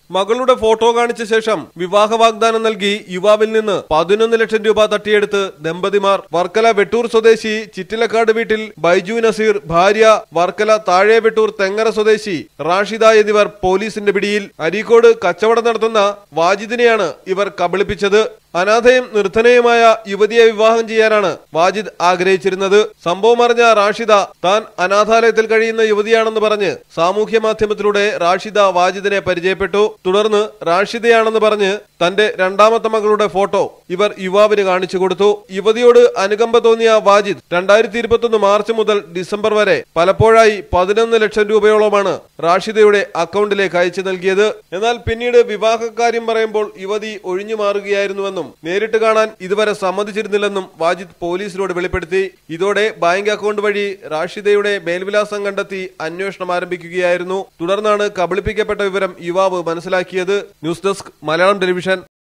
മകളുടെ ഫോട്ടോ കാണിച്ച ശേഷം വിവാഹ വാഗ്ദാനം നൽകി യുവാവിൽ നിന്ന് പതിനൊന്ന് ലക്ഷം രൂപ തട്ടിയെടുത്ത് ദമ്പതിമാർ വർക്കല വെട്ടൂർ സ്വദേശി ചിറ്റിലക്കാട് വീട്ടിൽ ബൈജു നസീർ ഭാര്യ വർക്കല താഴെ വെട്ടൂർ തെങ്ങര സ്വദേശി റാഷിദ എന്നിവർ പോലീസിന്റെ പിടിയിൽ അരീക്കോട് കച്ചവടം നടത്തുന്ന വാജിദിനെയാണ് ഇവർ കബളിപ്പിച്ചത് അനാഥയും നിർധനയുമായ യുവതിയെ വിവാഹം ചെയ്യാനാണ് വാജിദ് ആഗ്രഹിച്ചിരുന്നത് സംഭവം അറിഞ്ഞ റാഷിദ താൻ അനാഥാലയത്തിൽ കഴിയുന്ന യുവതിയാണെന്ന് പറഞ്ഞ് സാമൂഹ്യ മാധ്യമത്തിലൂടെ റാഷിദ വാജിദിനെ പരിചയപ്പെട്ടു തുടർന്ന് റാഷിദയാണെന്ന് പറഞ്ഞ് തന്റെ രണ്ടാമത്തെ മകളുടെ ഫോട്ടോ ഇവർ യുവാവിന് കാണിച്ചു കൊടുത്തു യുവതിയോട് അനുകമ്പ തോന്നിയ വാജിദ് രണ്ടായിരത്തി ഇരുപത്തൊന്ന് മാർച്ച് മുതൽ ഡിസംബർ വരെ പലപ്പോഴായി പതിനൊന്ന് ലക്ഷം രൂപയോളമാണ് റാഷിദയുടെ അക്കൗണ്ടിലേക്ക് അയച്ചു നൽകിയത് എന്നാൽ പിന്നീട് വിവാഹക്കാര്യം പറയുമ്പോൾ യുവതി ഒഴിഞ്ഞു മാറുകയായിരുന്നുവെന്നും നേരിട്ട് കാണാൻ ഇതുവരെ സമ്മതിച്ചിരുന്നില്ലെന്നും വാജിദ് പോലീസിനോട് വെളിപ്പെടുത്തി ഇതോടെ ബാങ്ക് അക്കൗണ്ട് വഴി റാഷിദയുടെ മേൽവിലാസം കണ്ടെത്തി അന്വേഷണം ആരംഭിക്കുകയായിരുന്നു തുടർന്നാണ് കബളിപ്പിക്കപ്പെട്ട വിവരം യുവാവ് മനസ്സിലാക്കിയത് ന്യൂസ് ഡെസ്ക് മലയാളം ടെലിവിഷൻ